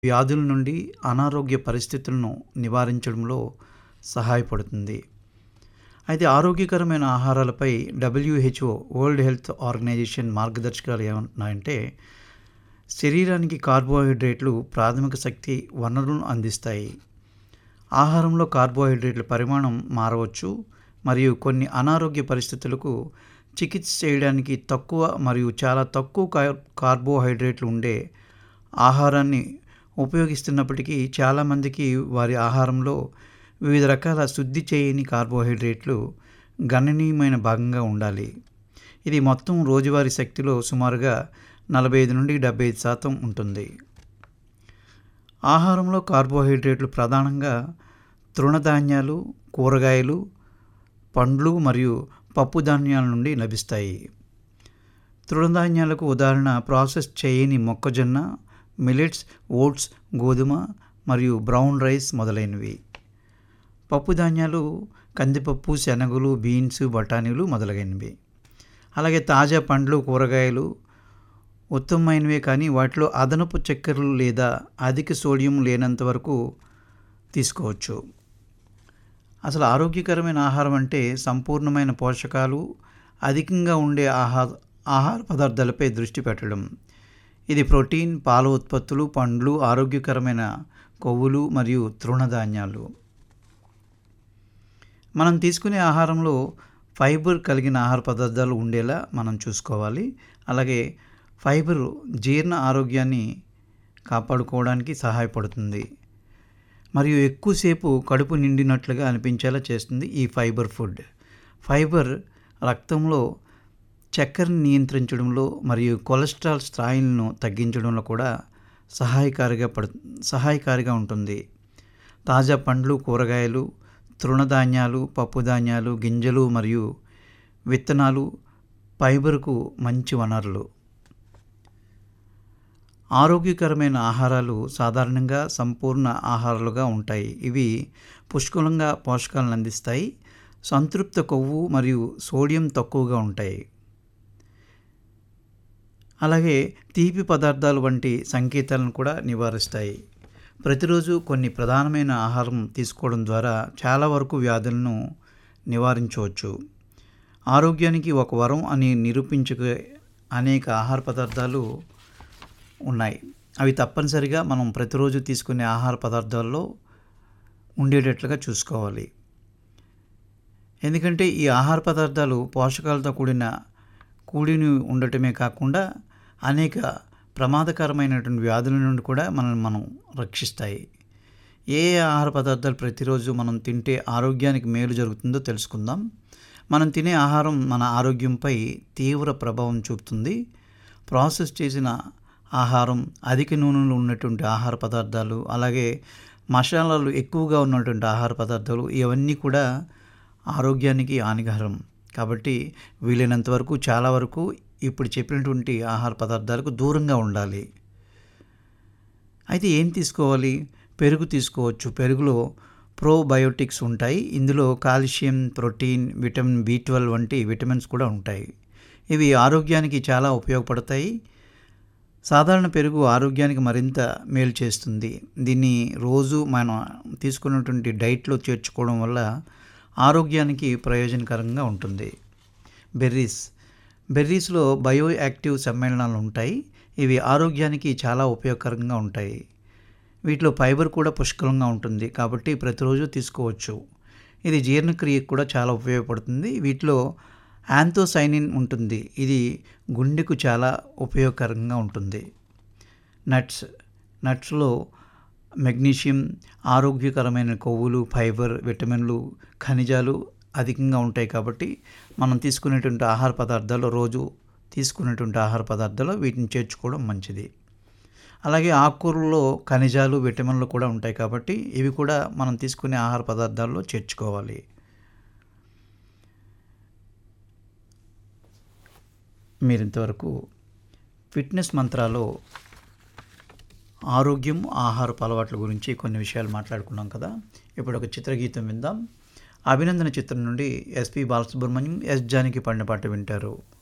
వ్యాధుల నుండి అనారోగ్య పరిస్థితులను నివారించడంలో సహాయపడుతుంది అయితే ఆరోగ్యకరమైన ఆహారాలపై డబ్ల్యూహెచ్ఓ వరల్డ్ హెల్త్ ఆర్గనైజేషన్ మార్గదర్శకాలు ఏమంటున్నాయంటే శరీరానికి కార్బోహైడ్రేట్లు ప్రాథమిక శక్తి వనరులను అందిస్తాయి ఆహారంలో కార్బోహైడ్రేట్ల పరిమాణం మారవచ్చు మరియు కొన్ని అనారోగ్య పరిస్థితులకు చికిత్స చేయడానికి తక్కువ మరియు చాలా తక్కువ కార్ కార్బోహైడ్రేట్లు ఉండే ఆహారాన్ని ఉపయోగిస్తున్నప్పటికీ చాలామందికి వారి ఆహారంలో వివిధ రకాల శుద్ధి చేయని కార్బోహైడ్రేట్లు గణనీయమైన భాగంగా ఉండాలి ఇది మొత్తం రోజువారీ శక్తిలో సుమారుగా నలభై ఐదు నుండి డెబ్బై ఐదు శాతం ఉంటుంది ఆహారంలో కార్బోహైడ్రేట్లు ప్రధానంగా తృణధాన్యాలు కూరగాయలు పండ్లు మరియు పప్పు ధాన్యాల నుండి లభిస్తాయి తృణధాన్యాలకు ఉదాహరణ ప్రాసెస్ చేయని మొక్కజొన్న మిలెట్స్ ఓట్స్ గోధుమ మరియు బ్రౌన్ రైస్ మొదలైనవి పప్పు ధాన్యాలు కందిపప్పు శనగలు బీన్స్ బఠానీలు మొదలైనవి అలాగే తాజా పండ్లు కూరగాయలు ఉత్తమమైనవే కానీ వాటిలో అదనపు చక్కెరలు లేదా అధిక సోడియం లేనంత వరకు తీసుకోవచ్చు అసలు ఆరోగ్యకరమైన ఆహారం అంటే సంపూర్ణమైన పోషకాలు అధికంగా ఉండే ఆహార ఆహార పదార్థాలపై దృష్టి పెట్టడం ఇది ప్రోటీన్ పాల ఉత్పత్తులు పండ్లు ఆరోగ్యకరమైన కొవ్వులు మరియు తృణధాన్యాలు మనం తీసుకునే ఆహారంలో ఫైబర్ కలిగిన ఆహార పదార్థాలు ఉండేలా మనం చూసుకోవాలి అలాగే ఫైబర్ జీర్ణ ఆరోగ్యాన్ని కాపాడుకోవడానికి సహాయపడుతుంది మరియు ఎక్కువసేపు కడుపు నిండినట్లుగా అనిపించేలా చేస్తుంది ఈ ఫైబర్ ఫుడ్ ఫైబర్ రక్తంలో చక్కెరని నియంత్రించడంలో మరియు కొలెస్ట్రాల్ స్థాయిలను తగ్గించడంలో కూడా సహాయకారిగా పడు సహాయకారిగా ఉంటుంది తాజా పండ్లు కూరగాయలు తృణధాన్యాలు పప్పుధాన్యాలు గింజలు మరియు విత్తనాలు ఫైబర్కు మంచి వనరులు ఆరోగ్యకరమైన ఆహారాలు సాధారణంగా సంపూర్ణ ఆహారాలుగా ఉంటాయి ఇవి పుష్కలంగా పోషకాలను అందిస్తాయి సంతృప్త కొవ్వు మరియు సోడియం తక్కువగా ఉంటాయి అలాగే తీపి పదార్థాలు వంటి సంకేతాలను కూడా నివారిస్తాయి ప్రతిరోజు కొన్ని ప్రధానమైన ఆహారం తీసుకోవడం ద్వారా చాలా వరకు వ్యాధులను నివారించవచ్చు ఆరోగ్యానికి ఒక వరం అని నిరూపించే అనేక ఆహార పదార్థాలు ఉన్నాయి అవి తప్పనిసరిగా మనం ప్రతిరోజు తీసుకునే ఆహార పదార్థాల్లో ఉండేటట్లుగా చూసుకోవాలి ఎందుకంటే ఈ ఆహార పదార్థాలు పోషకాలతో కూడిన కూడిని ఉండటమే కాకుండా అనేక ప్రమాదకరమైనటువంటి వ్యాధుల నుండి కూడా మనం మనం రక్షిస్తాయి ఏ ఏ ఆహార పదార్థాలు ప్రతిరోజు మనం తింటే ఆరోగ్యానికి మేలు జరుగుతుందో తెలుసుకుందాం మనం తినే ఆహారం మన ఆరోగ్యంపై తీవ్ర ప్రభావం చూపుతుంది ప్రాసెస్ చేసిన ఆహారం అధిక నూనెలు ఉన్నటువంటి ఆహార పదార్థాలు అలాగే మసాలాలు ఎక్కువగా ఉన్నటువంటి ఆహార పదార్థాలు ఇవన్నీ కూడా ఆరోగ్యానికి హానికరం కాబట్టి వీలైనంత వరకు చాలా వరకు ఇప్పుడు చెప్పినటువంటి ఆహార పదార్థాలకు దూరంగా ఉండాలి అయితే ఏం తీసుకోవాలి పెరుగు తీసుకోవచ్చు పెరుగులో ప్రోబయోటిక్స్ ఉంటాయి ఇందులో calcium protein vitamin B twelve వంటి విటమిన్స్ కూడా ఉంటాయి ఇవి ఆరోగ్యానికి చాలా ఉపయోగపడతాయి సాధారణ పెరుగు ఆరోగ్యానికి మరింత మేలు చేస్తుంది దీన్ని రోజు మనం తీసుకున్నటువంటి డైట్లో చేర్చుకోవడం వల్ల ఆరోగ్యానికి ప్రయోజనకరంగా ఉంటుంది బెర్రీస్ బెర్రీస్లో బయో యాక్టివ్ సమ్మేళనాలు ఉంటాయి ఇవి ఆరోగ్యానికి చాలా ఉపయోగకరంగా ఉంటాయి వీటిలో ఫైబర్ కూడా పుష్కలంగా ఉంటుంది కాబట్టి ప్రతిరోజు తీసుకోవచ్చు ఇది జీర్ణక్రియకు కూడా చాలా ఉపయోగపడుతుంది వీటిలో యాంథోసైనిన్ ఉంటుంది ఇది గుండెకు చాలా ఉపయోగకరంగా ఉంటుంది నట్స్ నట్స్లో మెగ్నీషియం ఆరోగ్యకరమైన కొవ్వులు ఫైబర్ విటమిన్లు ఖనిజాలు అధికంగా ఉంటాయి కాబట్టి మనం తీసుకునేటువంటి ఆహార పదార్థాలు రోజు తీసుకునేటువంటి ఆహార పదార్థాలు వీటిని చేర్చుకోవడం మంచిది అలాగే ఆకుకూరల్లో ఖనిజాలు విటమిన్లు కూడా ఉంటాయి కాబట్టి ఇవి కూడా మనం తీసుకునే ఆహార పదార్థాల్లో చేర్చుకోవాలి మీరు ఇంతవరకు ఫిట్నెస్ మంత్రాలో ఆరోగ్యం ఆహారపు అలవాట్ల గురించి కొన్ని విషయాలు మాట్లాడుకున్నాం కదా ఇప్పుడు ఒక చిత్రగీతం విందాం అభినందన చిత్రం నుండి ఎస్పి బాలసుబ్రహ్మణ్యం ఎస్ జానికి పాడిన పాట వింటారు